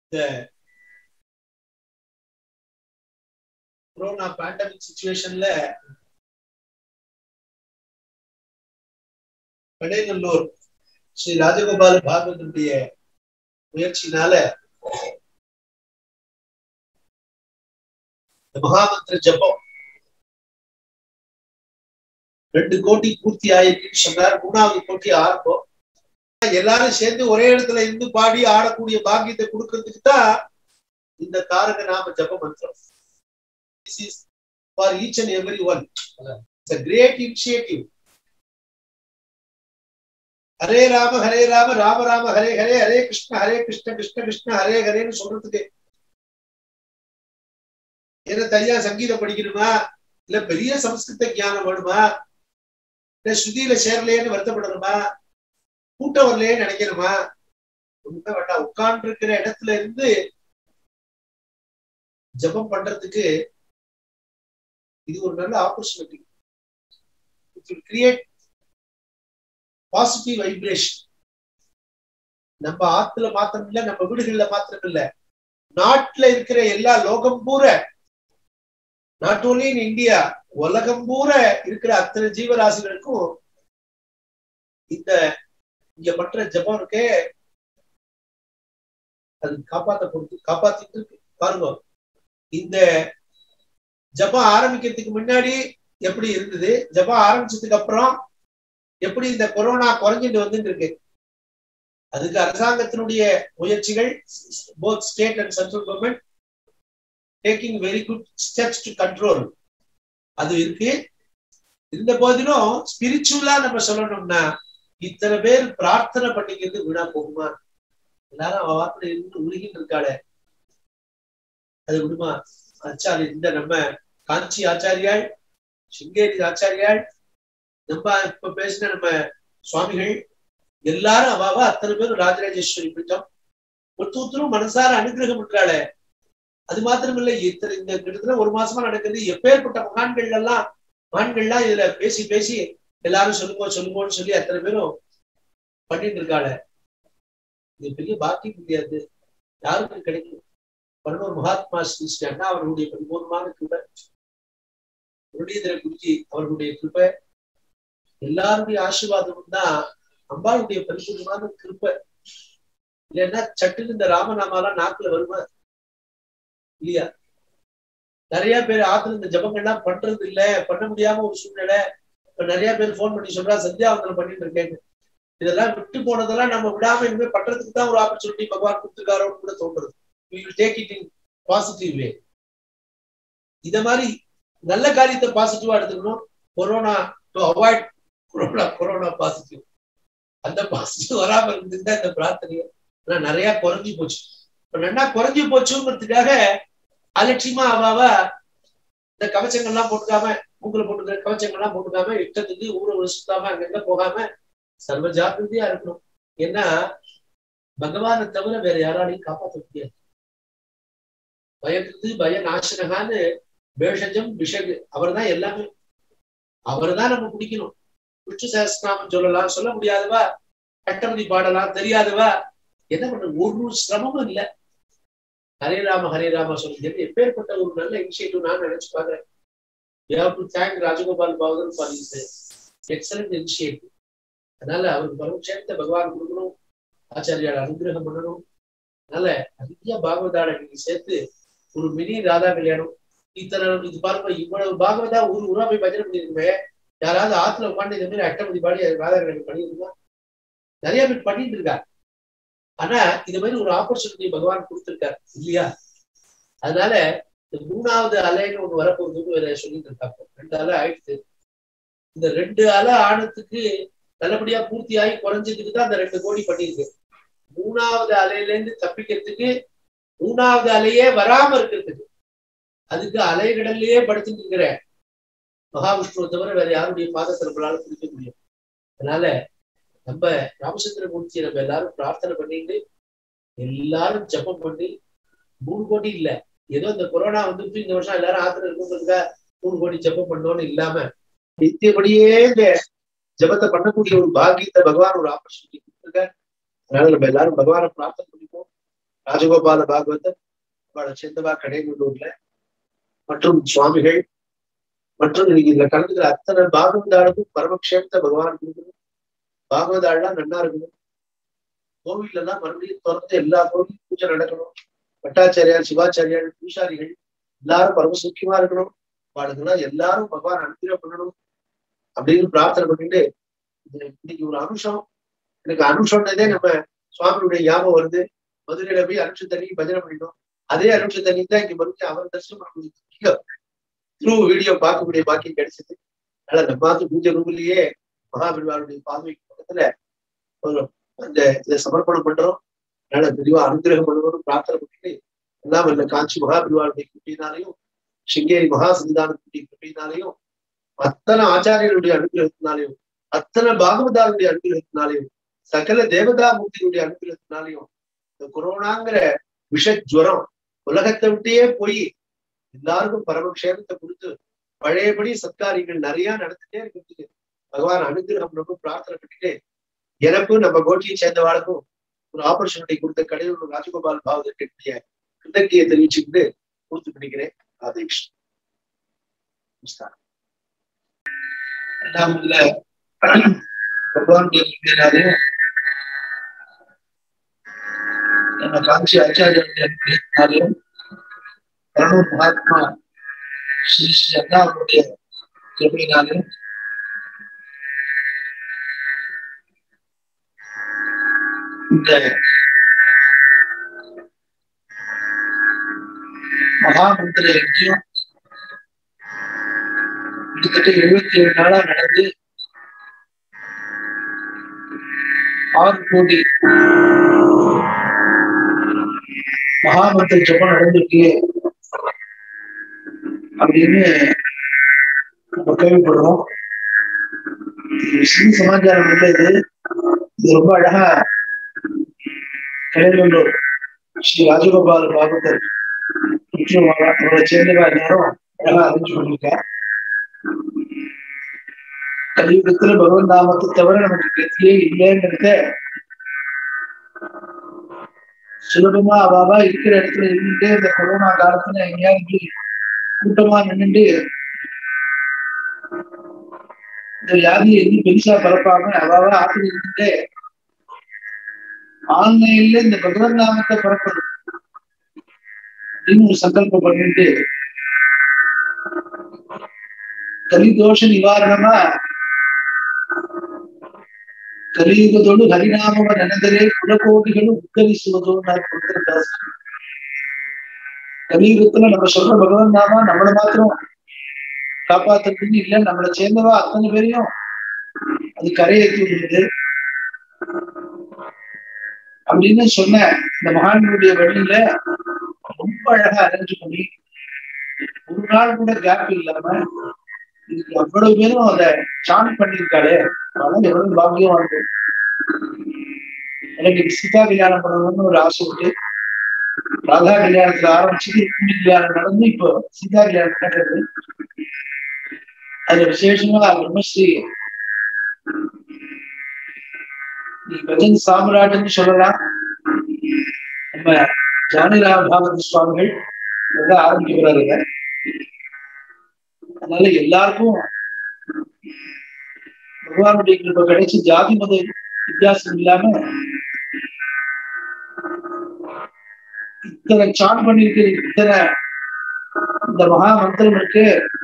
இந்த corona pandemic சுச்சுவேஷன்ல கடைநல்லூர் ஸ்ரீ ராஜகோபால பாகவதனுடைய முயற்சினால இந்த மகாமந்திர ஜபம் ரெண்டு கோடி பூர்த்தி ஆயிருக்குன்னு சொன்னார் மூணாவது கோடி ஆரம்பம் எல்லாரும் சேர்ந்து ஒரே இடத்துல இருந்து பாடி ஆடக்கூடிய பாக்கியத்தை கொடுக்கறதுக்கு தான் இந்த தாரக நாம ஜப மந்திரம் this is for each and every one it's a great initiative Hare Rama Hare Rama Rama Rama Hare Hare Hare Krishna Hare Krishna Krishna Krishna Hare ஹரேன்னு சொல்றதுக்கு என்ன தனியா சங்கீதம் படிக்கணுமா இல்ல பெரிய சம்ஸ்கிருத ஞானம் வேணுமா இல்ல ஸ்ருதியில சேரலையேன்னு வருத்தப்படணுமா கூட்டம் வரலையே நினைக்கணுமா ஒண்ணுமே வேண்டாம் உட்கார்ந்து இருக்கிற இடத்துல இருந்து ஜபம் பண்றதுக்கு இது ஒரு நல்ல ஆப்பர்ச்சுனிட்டி கிரியேட் பாசிட்டிவ் வைப்ரேஷன் நம்ம ஆத்துல மாத்திரம் இல்ல நம்ம வீடுகள்ல மாத்திரம் இல்ல நாட்டுல இருக்கிற எல்லா லோகம் பூரா நாட் ஓன்லி இன் இந்தியா உலகம் பூரா இருக்கிற அத்தனை ஜீவராசிகளுக்கும் இந்த இங்க பண்ற ஜபம் இருக்கே அது காப்பாத்த பொறுத்து காப்பாத்திட்டு இருக்கு பாருங்க இந்த ஜபம் ஆரம்பிக்கிறதுக்கு முன்னாடி எப்படி இருந்தது ஜபம் ஆரம்பிச்சதுக்கு அப்புறம் எப்படி இந்த கொரோனா குறைஞ்சிட்டு வந்துட்டு இருக்கு அதுக்கு அரசாங்கத்தினுடைய முயற்சிகள் both state and central government taking very good steps to control அது இருக்கு இருந்த போதிலும் ஸ்பிரிச்சுவலா நம்ம சொல்லணும்னா இத்தனை பேர் பிரார்த்தனை பண்ணிக்கிறது வீணா போகுமா எல்லாரும் அவ வார்த்தை இருந்து உருகிட்டு இருக்காளே அது விடுமா ஆச்சாரிய இந்த நம்ம காஞ்சி ஆச்சாரியாள் சிங்கேரி ஆச்சாரியாள் நம்ம இப்ப பேசின நம்ம சுவாமிகள் எல்லாரும் அவாவா அத்தனை பேரும் ராஜராஜேஸ்வரி பீட்டம் ஒருத்தரும் மனசார அனுகிரகம் பண்றாளே அது மாத்திரம் இல்ல இத்தனை இந்த கிட்டத்தட்ட ஒரு மாசமா நடக்குது எப்பேற்பட்ட மகான்கள் எல்லாம் மகான்கள்லாம் இதுல பேசி பேசி எல்லாரும் சொல்லுங்க சொல்லுங்கன்னு சொல்லி அத்தனை பேரும் பண்ணிட்டு இருக்காள இது பெரிய பாக்கியம் முடியாது யாருக்கு கிடைக்கும் பரனூர் மகாத்மா ஸ்ரீ ஸ்ரீ அண்ணா அவர்களுடைய பரிபூர்ணமான கிருப்பை முரளிதர குருஜி அவர்களுடைய கிருப்பை எல்லாருடைய ஆசீர்வாதமும் தான் அம்பாளுடைய பரிபூர்ணமான கிருப்பை இல்லைன்னா சட்டுன்னு இந்த ராமநாமாலாம் நாக்குல வருமா இல்லையா நிறைய பேர் ஆத்துல இந்த ஜபங்கள்லாம் பண்றது இல்ல பண்ண முடியாம ஒரு சூழ்நிலை இப்ப நிறைய பேர் போன் பண்ணி சொல்றா சந்தியாவந்தனம் பண்ணிட்டு இருக்கேன்னு இதெல்லாம் விட்டு போனதெல்லாம் நம்ம விடாம இனிமே பண்றதுக்கு தான் ஒரு ஆப்பர்ச்சுனிட்டி பகவான் கொடுத்துருக்காரோன்னு கூட தோன்றது take it in positive way இத மாதிரி நல்ல காரியத்தை பாசிட்டிவா எடுத்துக்கணும் corona to avoid corona corona positive அந்த பாசிட்டிவ் வராம இருந்திருந்தா இந்த பிரார்த்தனையை ஆனா நிறைய குறைஞ்சி போச்சு இப்ப நல்லா குறைஞ்சி போச்சுங்கிறதுக்காக அலட்சியமா அவாவா இந்த கவச்சங்கள்லாம் போட்டுக்காம மூக்குல போட்டுக்கிற கவச்சங்கள்லாம் போட்டுக்காம இஷ்டத்துக்கு ஊரை ஊரை சுத்தாம அங்கங்க போகாம சர்வ ஜாக்கிரதையா இருக்கணும் ஏன்னா பகவானை தவிர வேற யாராலையும் காப்பாற்ற முடியாது பயக்கிறது பய நாசனகான்னு பேஷஜம் விஷகு அவர் தான் எல்லாமே அவர் தான் நம்ம பிடிக்கணும் விஷ்ணு சஹஸ்ரநாமம் சொல்லலாம் சொல்ல முடியாதவா கட்டமதி பாடலாம் தெரியாதவா என்ன பண்ற ஒரு சிரமமும் இல்லை ஹரே ராம ஹரே ராம சொல்லுங்க எப்பேற்பட்ட ஒரு நல்ல இனிஷியேட்டிவ் நான் நினைச்சு பாக்குறேன் thank Rajagopal Bhagavathan for is excellent initiative அதனால அவருக்கு பரமக்ஷேமத்தை பகவான் கொடுக்கணும் ஆச்சாரியால் அனுகிரகம் பண்ணணும் அதனால அதிக பாகவதாட நீங்க சேர்த்து ஒரு மினி ராதா கல்யாணம் இத்தனை இது பாருங்க இவ்வளவு பாகவதா ஒரு ஊரா போய் பஜனை பண்ணிருக்கவே யாராவது ஆத்துல உட்காந்து இந்த மாதிரி அட்டமதி பாடி ராதா கல்யாணம் பண்ணியிருந்தா நிறைய பேர் பண்ணிட்டு இருக்காங்க ஆனா இது மாதிரி ஒரு ஆப்பர்ச்சுனிட்டி பகவான் கொடுத்திருக்காரு இல்லையா அதனால இந்த மூணாவது அலைன்னு ஒண்ணு வரப்போகுதுன்னு வேற சொல்லிட்டு இருக்காங்க ரெண்டு அலை ஆயிடுச்சு இந்த ரெண்டு அலை ஆனதுக்கு நல்லபடியா பூர்த்தி ஆகி குறைஞ்சதுக்கு தான் அந்த ரெண்டு கோடி பண்ணிருக்கு மூணாவது அலையில இருந்து தப்பிக்கிறதுக்கு மூணாவது அலையே வராம இருக்கிறதுக்கு அதுக்கு அலைகடல்லையே படுத்துட்டு இருக்கிற மகாவிஷ்ணுவை தவிர வேற யாருடைய பாதத்தை நம்மளால பிடிக்க முடியும் அதனால நம்ம ராமச்சந்திரமூர்த்தியை நம்ம எல்லாரும் பிரார்த்தனை பண்ணிட்டு எல்லாரும் ஜபம் பண்ணி மூணு கோடி இல்ல ஏதோ இந்த கொரோனா வந்துட்டு இந்த வருஷம் எல்லாரும் ஆத்திர இருக்குங்கிறதுக்காக மூணு கோடி ஜபம் பண்ணோம்னு இல்லாம நித்தியபடியே இந்த ஜபத்தை பண்ணக்கூடிய ஒரு பாக்கியத்தை பகவான் ஒரு ஆப்பர்ச்சுனிட்டி கொடுத்துருக்காரு அதனால நம்ம எல்லாரும் பகவானை பிரார்த்தனை பண்ணிப்போம் ராஜகோபால பாகவதர் அவளை சேர்ந்தவா கடைநல்லூர்ல மற்றும் சுவாமிகள் மற்றும் இன்னைக்கு இதுல கலந்துக்கிற அத்தனை பாகவதாளுக்கும் பரமக்ஷேமத்தை பகவான் கொடுக்கணும் பாகவதாள்லாம் நன்னா இருக்கணும் கோவில்ல எல்லாம் மறுபடியும் திறந்து எல்லா கோவிலும் பூஜை நடக்கணும் பட்டாச்சாரியார் சிவாச்சாரியார் பூசாரிகள் எல்லாரும் பரம சுக்கியமா இருக்கணும் வாழ்க்கெல்லாம் எல்லாரும் பகவான் அனுகிரகம் பண்ணணும் அப்படின்னு பிரார்த்தனை பண்ணிட்டு இன்னைக்கு ஒரு அனுஷம் எனக்கு அனுஷம்னதே நம்ம சுவாமியுடைய ஞாபகம் வருது மதுரையில போய் அனுஷ தண்ணி பஜனை பண்ணிட்டோம் அதே அனுஷ தண்ணி தான் இங்க மறுபடியும் அவர் தரிசனம் பண்ண முடியும் த்ரூ வீடியோ பார்க்கக்கூடிய பாக்கியம் கிடைச்சது அதனால நம்ம பார்த்து பூஜை ரூம்லயே மகாபிரிவாருடைய பாதுகைக்கு பக்கத்துல ஒரு அந்த இதை சமர்ப்பணம் பண்றோம் அதனால தெளிவா அனுகிரகம் பண்ணணும்னு பிரார்த்தனை பண்ணிட்டு எல்லாம் இல்ல காஞ்சி மகாபிரிவாருடைய குட்டினாலையும் சிங்கேரி மகா சன்னிதான குட்டி குட்டினாலையும் அத்தனை ஆச்சாரியர்களுடைய அனுகிரகத்தினாலையும் அத்தனை பாகவதாருடைய அனுகிரகத்தினாலையும் சகல தேவதா மூர்த்தியுடைய அனுகிரகத்தினாலையும் இந்த கொரோனாங்கிற விஷ ஜுரம் உலகத்தை விட்டே போய் எல்லாருக்கும் பரமக்ஷேமத்தை கொடுத்து பழையபடி சத்காரியங்கள் நிறைய நடந்துட்டே இருக்கிறதுக்கு பகவான் அனுகிரகம் ரொம்ப பிரார்த்தனை பண்ணிட்டு எனக்கும் நம்ம கோட்டியை சேர்ந்தவாளுக்கும் ஒரு ஆப்பர்ச்சுனிட்டி கொடுத்த கடையில் ராஜகோபால் பாவதற்குடைய கிருத்தக்கியை தெரிவிச்சுக்கிட்டு கொடுத்து பண்ணிக்கிறேன் ராதே கிருஷ்ணன் நமஸ்காரம் ரெண்டாம் இதுல பகவானுடைய கிருப்பையினாலே நம்ம காஞ்சி ஆச்சாரியனுடைய அனுகிரகத்தினாலேயும் கருணூர் மகாத்மா ஸ்ரீ ஸ்ரீ அண்ணாவுடைய கிருபையினாலும் இந்த மகாமந்திர யஜ்யம் கிட்டத்தட்ட எழுபத்தி ஏழு நாளா நடந்து ஆறு கோடி மகாமந்திர ஜபம் நடந்திருக்கு அப்படின்னு நம்ம கேள்விப்படுறோம் விஷ்ணு சமாச்சாரம் இல்லை இது இது ரொம்ப அழகா கலைவல்லூர் ஸ்ரீ ராஜகோபால் பாகவதர் மற்றும் அவரை சேர்ந்தவா எல்லாரும் அழகா அறிஞ்சு பண்ணிருக்கார் கலியுகத்துல பகவன் நாமத்தை தவிர நமக்கு கத்தியே இல்லைன்றத சுலபமா அவாவா இருக்கிற இடத்துல இருந்துட்டு இந்த கொரோனா காலத்துல எங்கேயாவது கூட்டமா நின்றுட்டு இந்த வியாதியை எதுவும் பெருசா பரப்பாம அவாவா ஆத்துல இருந்துட்டு ஆன்லைன்ல இந்த பகவன் நாமத்தை பரப்பது அப்படின்னு ஒரு சங்கல்பம் பண்ணிட்டு கலிதோஷ நிவாரணமா கலியுகத்தோடு ஹரிநாம ನೆನೆದರೆ குலகோடிகளும் உத்தரிசுவதோன்னு கொடுத்திருக்காரு கலியுகத்துல நம்ம சொல்ற பகவான் நாம நம்மளை மாத்திரம் காப்பாத்துறதுன்னு இல்ல நம்மளை சேர்ந்தவா அத்தனை பேரையும் அது கரையேற்றி விடுது அப்படின்னு சொன்ன இந்த மகான்களுடைய வழியில ரொம்ப அழகா அரேஞ்ச் பண்ணி ஒரு நாள் கூட கேப் இல்லாம இதுக்கு அவ்வளவு பேரும் அதை சாமி பண்ணியிருக்காளே அதனால எவ்வளவு பாக்கியம் வாழ்ந்து எனக்கு சீதா கல்யாணம் பண்ணணும்னு ஒரு ஆசை உண்டு ராதா கல்யாணத்துல ஆரம்பிச்சு ருக்மிணி கல்யாணம் நடந்து இப்போ சீதா கல்யாணம் நடக்கிறது அதுல விசேஷமா பிரம்மஸ்ரீ நீ பஜன் சாம்ராட்னு சொல்லலாம் நம்ம ஜானிராம் பாகவத சுவாமிகள் வந்து ஆரம்பிக்கிறாருங்க அதனால எல்லாருக்கும் பகவானுடைய கிருப்ப கிடைச்சி ஜாதி மத வித்தியாசம் இல்லாம இத்தனை சான் பண்ணிருக்கிற இத்தனை இந்த மகா மந்திரம் இருக்கு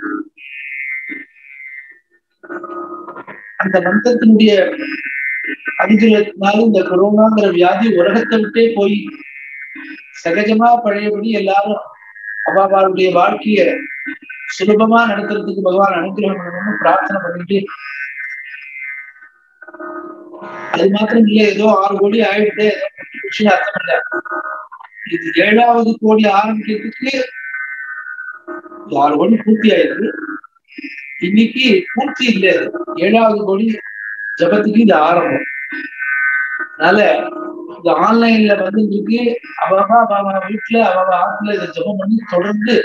அந்த மந்திரத்தினுடைய அனுகிரகத்தினால இந்த கொரோனாங்கிற வியாதி உலகத்தை விட்டே போய் சகஜமா பழையபடி எல்லாரும் அவாவாருடைய வாழ்க்கைய சுலபமா நடத்துறதுக்கு பகவான் அனுகிரகம் பண்ணணும்னு பிரார்த்தனை பண்ணிட்டு அது மாத்திரம் இல்ல ஏதோ ஆறு கோடி ஆயிடுது விஷயம் அர்த்தம் இல்ல இது ஏழாவது கோடி ஆரம்பிக்கிறதுக்கு ஆறு கோடி பூர்த்தி ஆயிடுது இன்னைக்கு பூர்த்தி இல்லை ஏழாவது கோடி ஜபத்துக்கு இது ஆரம்பம் அதனால இந்த ஆன்லைன்ல வந்து இருக்கு அவா அவ வீட்டுல அவ ஆத்துல இதை ஜபம் பண்ணி தொடர்ந்து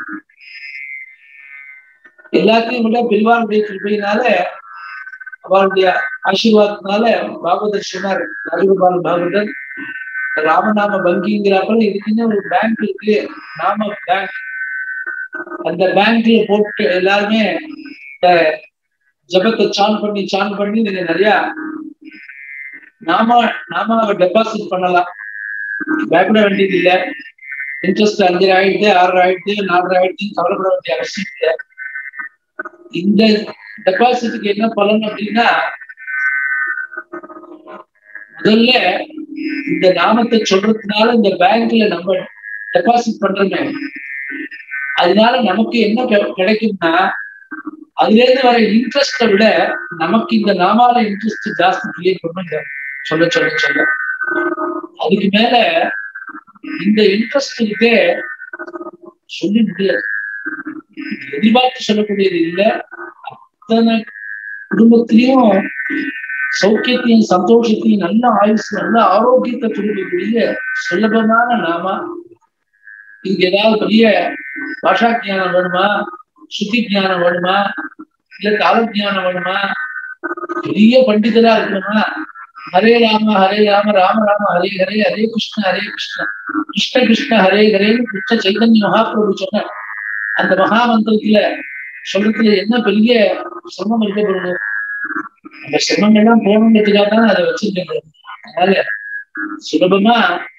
எல்லாத்தையும் விட பெரியவாருடைய கிருப்பையினால அவருடைய ஆசீர்வாதத்தினால பாகவதர் சொன்னார் ராஜகோபால் பாகவதர் ராமநாம வங்கிங்கிறாப்பல இதுக்குன்னு ஒரு பேங்க் இருக்கு நாம பேங்க் அந்த பேங்க்ல போட்டு எல்லாருமே இந்த ஜபத்தை சான் பண்ணி சான் பண்ணி நீங்க நிறைய நாம நாம டெபாசிட் பண்ணலாம் பயப்பட வேண்டியது இல்லை இன்ட்ரெஸ்ட் அஞ்சு ஆயிடுது ஆறு ஆயிடுது நாலு ஆயிடுதுன்னு கவலைப்பட வேண்டிய அவசியம் இல்லை இந்த டெபாசிட்டுக்கு என்ன பலன் அப்படின்னா முதல்ல இந்த நாமத்தை சொல்றதுனால இந்த பேங்க்ல நம்ம டெபாசிட் பண்றோமே அதனால நமக்கு என்ன கிடைக்கும்னா அதுல இருந்து வர இன்ட்ரெஸ்ட விட நமக்கு இந்த நாமால இன்ட்ரெஸ்ட் ஜாஸ்தி கிரியேட் பண்ணுங்க சொல்ல சொல்ல சொல்ல அதுக்கு மேல இந்த இன்ட்ரெஸ்ட் இருக்கே சொல்லி முடியாது எதிர்பார்த்து சொல்லக்கூடியது இல்லை அத்தனை குடும்பத்திலையும் சௌக்கியத்தையும் சந்தோஷத்தையும் நல்ல ஆயுசு நல்ல ஆரோக்கியத்தை கொடுக்கக்கூடிய சுலபமான நாமா இதுக்கு ஏதாவது பெரிய பாஷா ஜானம் வேணுமா சுத்தி ஜானம் வேணுமா இல்ல கால ஜானம் வேணுமா பெரிய பண்டிதரா இருக்கணுமா ஹரே ராம ஹரே ராம ராம ராம ஹரே ஹரே ஹரே கிருஷ்ண ஹரே கிருஷ்ண கிருஷ்ண கிருஷ்ண ஹரே ஹரேன்னு கிருஷ்ண சைதன்ய மகாபிரபு சொன்ன அந்த மகாமந்திரத்துல சொல்றதுல என்ன பெரிய சிரமம் இருக்க போறது அந்த சிரமங்கள்லாம் போகணுங்கிறதுக்காக தான் அதை வச்சிருக்கேன் அதனால சுலபமா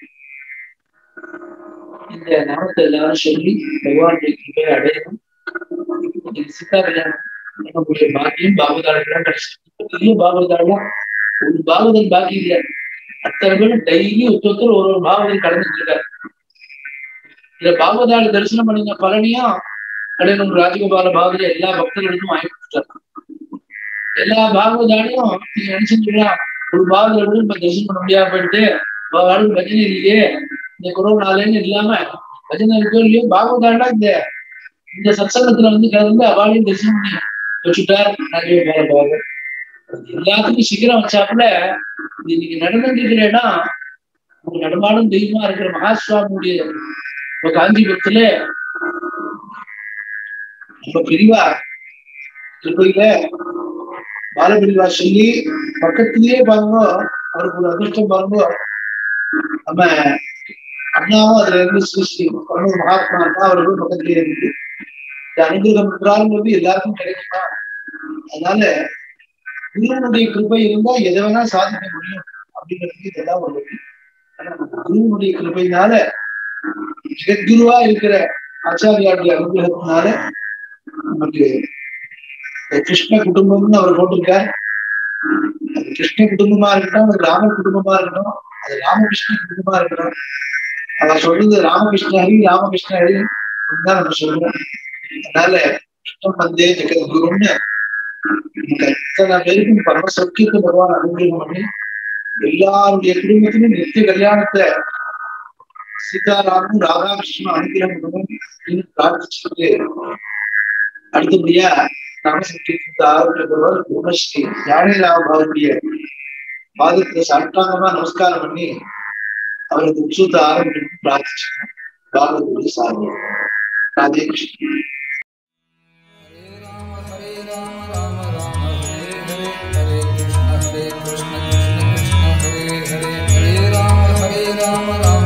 இந்த நாமத்தை எல்லாரும் சொல்லி பகவானுடைய கிருப்பை அடையணும் சீதா கல்யாணம் பண்ணக்கூடிய பாக்கியம் பாகவதாளுக்கு கிடைச்சிருக்கு பெரிய பாகவதாலாம் ஒரு பாகவதன் பாக்கி இல்லை அத்தனை பேரும் டெய்லி ஒருத்தர் ஒரு ஒரு பாகவதன் கடந்துட்டு இருக்காரு இந்த பாகவதாள் தரிசனம் பண்ணின பலனையும் கடையணும் ராஜகோபால பாகவத எல்லா பக்தர்களுக்கும் வாங்கி கொடுத்துட்டாரு எல்லா பாகவதாலையும் நீங்க நினைச்சிருக்கீங்களா ஒரு பாகவதோடு இப்ப தரிசனம் பண்ண முடியாம போயிட்டு வாழ்வு பஜனை இல்லையே இந்த கொரோனாலன்னு இல்லாம பஜனை இருக்கோ இல்லையோ பாகவதாடா இந்த இந்த சத்சங்கத்துல வந்து கலந்து அவாளையும் தரிசனம் பண்ணி வச்சுட்டார் நிறைய வேலை பாகம் எல்லாத்துக்கும் சீக்கிரம் வச்சாப்புல இது இன்னைக்கு நடந்துட்டு இருக்கிற இடம் ஒரு நடமாடும் தெய்வமா இருக்கிற மகாசுவாமியுடைய இப்ப காஞ்சிபுரத்துல நம்ம பிரிவா திருப்பதியில பாலபிரிவா சொல்லி பக்கத்திலேயே பாருங்க அவருக்கு ஒரு அதிர்ஷ்டம் பாருங்க நம்ம அண்ணாவும் அதுல இருந்து ஸ்ரீ ஸ்ரீ கண்ணூர் மகாத்மா அண்ணா அவர்களும் பக்கத்திலேயே இருக்கு இந்த அனுகிரகம் என்றாலும் எல்லாருக்கும் கிடைக்குமா அதனால குருவனுடைய கிருபை இருந்தா எதை வேணா சாதிக்க முடியும் அப்படிங்கிறதுக்கு இதெல்லாம் ஒரு வழி குருவனுடைய கிருபையினால ஜெகத்குருவா இருக்கிற ஆச்சாரியாருடைய அனுகிரகத்தினால நமக்கு கிருஷ்ண குடும்பம்னு அவர் போட்டிருக்கார் அது கிருஷ்ண குடும்பமா இருக்கட்டும் அது ராம குடும்பமா இருக்கட்டும் அது ராமகிருஷ்ண குடும்பமா இருக்கட்டும் அவர் சொல்றது ராமகிருஷ்ண ஹரி ராமகிருஷ்ண ஹரி தான் நம்ம சொல்றோம் அதனால கிருஷ்ணன் வந்தே ஜெகத்குருன்னு நமக்கு அத்தனை பேருக்கும் பரம சௌக்கியத்தை பகவான் அனுகிரகம் பண்ணி எல்லாருடைய குடும்பத்திலும் நித்திய கல்யாணத்தை சீதாராமும் ராதாகிருஷ்ணன் அனுகிரகம் பண்ணணும் பிரார்த்திச்சுட்டு அடுத்தபடியா ராமசக்தி ஆரோக்கியப்படுவார் குணஸ்ரீ ஞானேராவ் அவருடைய பாதத்துல சாஷ்டாங்கமா நமஸ்காரம் பண்ணி அவருக்கு உற்சவத்தை ஆரம்பிச்சு பிரார்த்திச்சுக்கணும் பாகவத்துடைய சார்பு ராதே கிருஷ்ணன் हरे राम राम राम हरे हरे हरे कृष्ण हरे कृष्ण कृष्ण कृष्ण हरे हरे हरे राम हरे राम राम